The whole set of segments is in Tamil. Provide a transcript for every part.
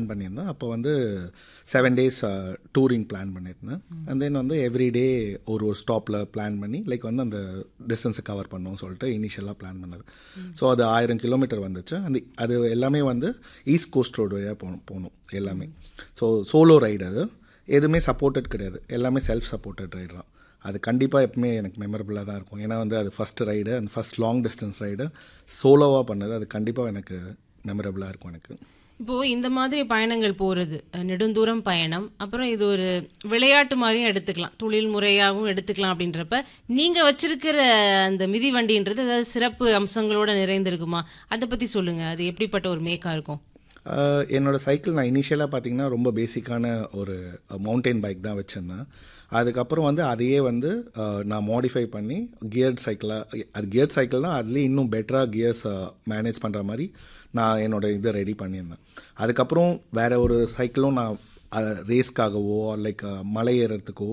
பண்ணியிருந்தேன் அப்போ வந்து செவன் டேஸ் டூரிங் பிளான் பண்ணியிருந்தேன் அண்ட் தென் வந்து எவ்ரிடே ஒரு ஒரு ஸ்டாப்பில் பிளான் பண்ணி லைக் வந்து அந்த டிஸ்டன்ஸை கவர் பண்ணோம்னு சொல்லிட்டு இனிஷியலாக பிளான் பண்ணது ஸோ அது ஆயிரம் கிலோமீட்டர் வந்துச்சு அந்த அது எல்லாமே வந்து ஈஸ்ட் கோஸ்ட் ரோடு வழியாக போகணும் போகணும் எல்லாமே ஸோ சோலோ ரைடு அது எதுவுமே சப்போர்ட்டட் கிடையாது எல்லாமே செல்ஃப் சப்போர்ட்டட் ரைடு தான் அது கண்டிப்பாக எப்பவுமே எனக்கு மெமரபுளாக தான் இருக்கும் ஏன்னா வந்து அது ஃபஸ்ட் ரைடு அந்த ஃபஸ்ட் லாங் டிஸ்டன்ஸ் ரைடு சோலோவாக பண்ணது அது கண்டிப்பாக எனக்கு மெமரபுளாக இருக்கும் எனக்கு இப்போ இந்த மாதிரி பயணங்கள் போறது அஹ், நெடுந்தூரம் பயணம் அப்புறம் இது ஒரு விளையாட்டு மாதிரியும் எடுத்துக்கலாம் தொழில் முறையாகவும் எடுத்துக்கலாம் அப்படின்றப்ப நீங்க வச்சிருக்கிற அந்த மிதி வண்டின்றது ஏதாவது சிறப்பு அம்சங்களோட நிறைந்திருக்குமா அதை பத்தி சொல்லுங்க அது எப்படிப்பட்ட ஒரு மேக்கா இருக்கும் ஆஹ் என்னோட சைக்கிள் நான் இனிஷியலாக பார்த்தீங்கன்னா ரொம்ப பேசிக்கான ஒரு மவுண்டைன் பைக் தான் வச்சுருந்தேன் அதுக்கப்புறம் வந்து அதையே வந்து ஆஹ் நான் மாடிஃபை பண்ணி கியர்ட் சைக்கிளாக அது கியர்ட் சைக்கிள் தான் அதுலேயே இன்னும் பெட்டராக கியர்ஸ் மேனேஜ் பண்ணுற மாதிரி நான் என்னோட இதை ரெடி பண்ணியிருந்தேன் அதுக்கப்புறம் வேறு ஒரு சைக்கிளும் நான் ரேஸ்க்காகவோ லைக் மலை ஏறுறதுக்கோ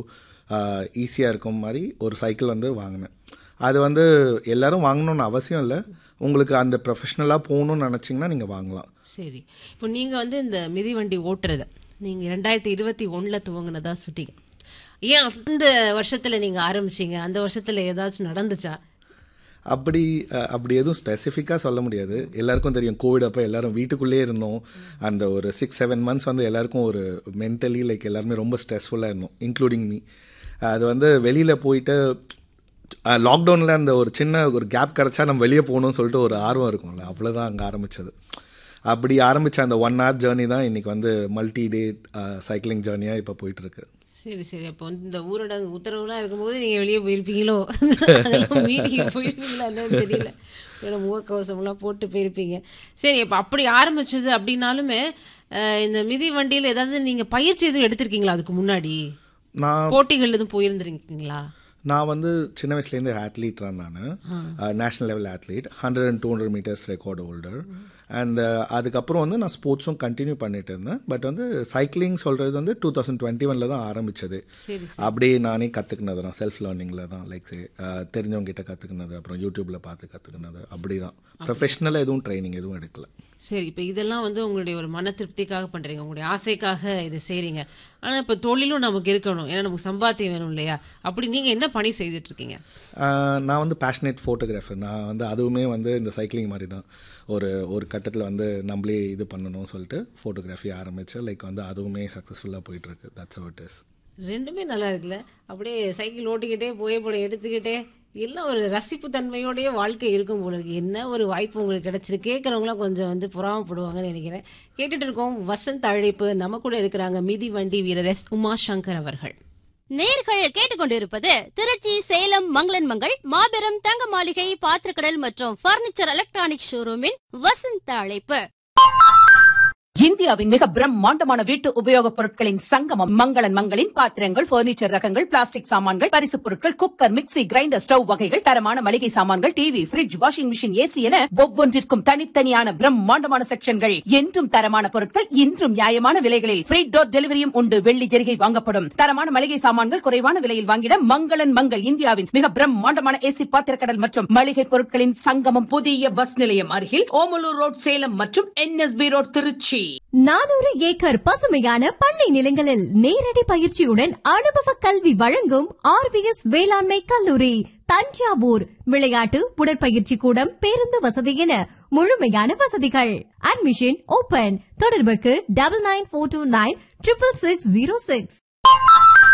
ஈஸியாக இருக்கும் மாதிரி ஒரு சைக்கிள் வந்து வாங்கினேன் அது வந்து எல்லாரும் வாங்கணும்னு அவசியம் இல்லை உங்களுக்கு அந்த ப்ரொஃபஷ்னலாக போகணும்னு நினச்சிங்கன்னா நீங்கள் வாங்கலாம் சரி இப்போ நீங்க வந்து இந்த மிதிவண்டி ஓட்டுறத நீங்க ரெண்டாயிரத்தி இருபத்தி ஒண்ணுல துவங்கினதா சொல்லிட்டீங்க ஏன் அந்த வருஷத்துல நீங்க ஆரம்பிச்சீங்க அந்த வருஷத்துல ஏதாச்சும் நடந்துச்சா அப்படி அஹ், அப்படி எதுவும் ஸ்பெசிஃபிக்காக சொல்ல முடியாது எல்லாருக்கும் தெரியும் கோவிட் அப்போ எல்லாரும் வீட்டுக்குள்ளேயே இருந்தோம் அந்த ஒரு சிக்ஸ் செவன் மந்த்ஸ் வந்து எல்லாருக்கும் ஒரு மென்டலி லைக் எல்லாருமே ரொம்ப ஸ்ட்ரெஸ்ஃபுல்லாக இருந்தோம் இன்க்ளூடிங் மீ அது வந்து வெளியில் போயிட்டு லாக்டவுனில் அந்த ஒரு சின்ன ஒரு கேப் கிடச்சா நம்ம வெளியே போகணும்னு சொல்லிட்டு ஒரு ஆர்வம் இருக்கும்ல அவ்வளோதான் அங்கே ஆரம்பித்தது அப்படி ஆரம்பித்த அந்த ஒன் ஹவர் ஜேர்னி தான் இன்றைக்கி வந்து மல்டி டே சைக்கிளிங் ஜேர்னியாக இப்போ போயிட்டுருக்கு சரி சரி அப்போ வந்து இந்த ஊரடங்கு உத்தரவுலாம் இருக்கும்போது நீங்க வெளியே போயிருப்பீங்களோ அதெல்லாம் மீட்டிங் போயிருப்பீங்களா என்னன்னு தெரியல வேற முகக்கவசம்லாம் போட்டு போயிருப்பீங்க சரி அப்போ அப்படி ஆரம்பிச்சது அப்படின்னாலுமே அஹ், இந்த மிதி வண்டியில ஏதாவது நீங்க பயிற்சி எதுவும் எடுத்திருக்கீங்களா அதுக்கு முன்னாடி நான் போட்டிகள் எதுவும் போயிருந்திருக்கீங்களா நான் வந்து சின்ன வயசுலேருந்து ஆத்லீட் தான் நான் national level athlete hundred and two hundred metres record holder and அதுக்கப்புறம் வந்து நான் ஸ்போர்ட்ஸும் கண்டினியூ பண்ணிட்டு இருந்தேன் பட் வந்து சைக்கிளிங் சொல்கிறது வந்து டூ தௌசண்ட் டுவெண்ட்டி ஒனில் தான் ஆரம்பிச்சது சரி அப்படியே நானே கற்றுக்கினது தான் செல்ஃப் லேர்னிங்கில் தான் லைக் தெரிஞ்சவங்க கிட்ட கற்றுக்கினது அப்புறம் யூடியூப்பில் பார்த்து கற்றுக்கினது அப்படி தான் ப்ரொஃபஷ்னலாக எதுவும் ட்ரைனிங் எதுவும் எடுக்கல சரி இப்போ இதெல்லாம் வந்து உங்களுடைய ஒரு மன திருப்திக்காக பண்றீங்க உங்களுடைய ஆசைக்காக இதை செய்றீங்க ஆனா இப்போ தொழிலும் நமக்கு இருக்கணும் ஏன்னா நமக்கு சம்பாத்தியம் வேணும் இல்லையா அப்படி நீங்க என்ன பணி செய்துட்டு இருக்கீங்க ஆஹ் நான் வந்து பேஷனேட் ஃபோட்டோகிராஃபர் நான் வந்து அதுவுமே வந்து இந்த சைக்கிளிங் மாதிரி தான் ஒரு ஒரு கட்டத்தில் வந்து நம்மளே இது பண்ணணும்னு சொல்லிட்டு ஃபோட்டோகிராஃபி ஆரம்பித்தேன் லைக் வந்து அதுவுமே சக்ஸஸ்ஃபுல்லாக போயிட்டுருக்கு தட்ஸ் அவுட் இஸ் ரெண்டுமே நல்லா இருக்குல்ல அப்படியே சைக்கிள் ஓட்டிக்கிட்டே புகைப்படம் எடுத்துக்கிட்டே எல்லாம் ஒரு ரசிப்பு தன்மையோடய வாழ்க்கை இருக்கும் போல இருக்கு என்ன ஒரு வாய்ப்பு உங்களுக்கு கிடைச்சிருக்கு கேட்குறவங்களாம் கொஞ்சம் வந்து புறாமப்படுவாங்கன்னு நினைக்கிறேன் கேட்டுட்டு இருக்கோம் வசந்த் அழைப்பு நம்ம கூட இருக்கிறாங்க மிதி வண்டி வீரர் எஸ் உமா சங்கர் அவர்கள் நேர்கள் கேட்டுக்கொண்டிருப்பது திருச்சி சேலம் மங்களன் மங்கள் மாபெரும் தங்க மாளிகை பாத்திரக்கடல் மற்றும் பர்னிச்சர் எலக்ட்ரானிக் ஷோரூமின் வசந்த அழைப்பு இந்தியாவின் மிக பிரம்மாண்டமான வீட்டு உபயோகப் பொருட்களின் சங்கமம் மங்களன் மங்களின் பாத்திரங்கள் பர்னிச்சர் ரகங்கள் பிளாஸ்டிக் சாமான்கள் பரிசுப் பொருட்கள் குக்கர் மிக்ஸி கிரைண்டர் ஸ்டவ் வகைகள் தரமான மளிகை சாமான்கள் TV fridge washing machine AC என ஒவ்வொன்றிற்கும் தனித்தனியான பிரம்மாண்டமான செக்ஷன்கள் என்றும் தரமான பொருட்கள் இன்றும் நியாயமான விலைகளில் ஃப்ரீ டோர் டெலிவரியும் உண்டு வெள்ளி ஜெரிகை வாங்கப்படும் தரமான மளிகை சாமான்கள் குறைவான விலையில் வாங்கிட மங்களன் மங்கள் இந்தியாவின் மிக பிரம்மாண்டமான ஏசி பாத்திரக்கடல் மற்றும் மளிகை பொருட்களின் சங்கமம் புதிய பஸ் நிலையம் அருகில் ஓமலூர் ரோட் சேலம் மற்றும் என்எஸ்பி ரோட் திருச்சி நானூறு ஏக்கர் பசுமையான பண்ணை நிலங்களில் நேரடி பயிற்சியுடன் அனுபவ கல்வி வழங்கும் ஆர்விஎஸ் வேளாண்மை கல்லூரி தஞ்சாவூர் விளையாட்டு உடற்பயிற்சி கூடம் பேருந்து வசதி என முழுமையான வசதிகள் அட்மிஷன் ஓபன் தொடர்புக்கு double nine four two nine triple six zero six